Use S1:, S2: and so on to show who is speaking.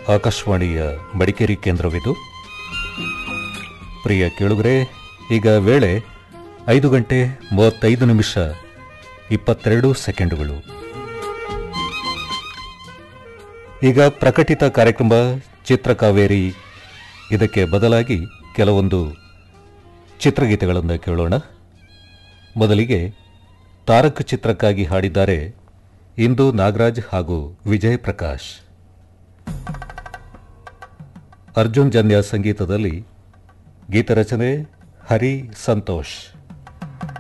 S1: ಆಕಾಶವಾಣಿಯ ಮಡಿಕೇರಿ ಕೇಂದ್ರವಿದು ಪ್ರಿಯ ಕೇಳುಗರೆ ಈಗ ವೇಳೆ ಐದು ಗಂಟೆ ಮೂವತ್ತೈದು ನಿಮಿಷ ಇಪ್ಪತ್ತೆರಡು ಸೆಕೆಂಡುಗಳು ಈಗ ಪ್ರಕಟಿತ ಕಾರ್ಯಕ್ರಮ ಚಿತ್ರಕಾವೇರಿ ಇದಕ್ಕೆ ಬದಲಾಗಿ ಕೆಲವೊಂದು ಚಿತ್ರಗೀತೆಗಳನ್ನು ಕೇಳೋಣ ಮೊದಲಿಗೆ ತಾರಕ್ ಚಿತ್ರಕ್ಕಾಗಿ ಹಾಡಿದ್ದಾರೆ ಇಂದು ನಾಗರಾಜ್ ಹಾಗೂ ವಿಜಯ್ ಪ್ರಕಾಶ್ ಅರ್ಜುನ್ ಜನ್ಯ ಸಂಗೀತದಲ್ಲಿ ಗೀತರಚನೆ ಹರಿ ಸಂತೋಷ್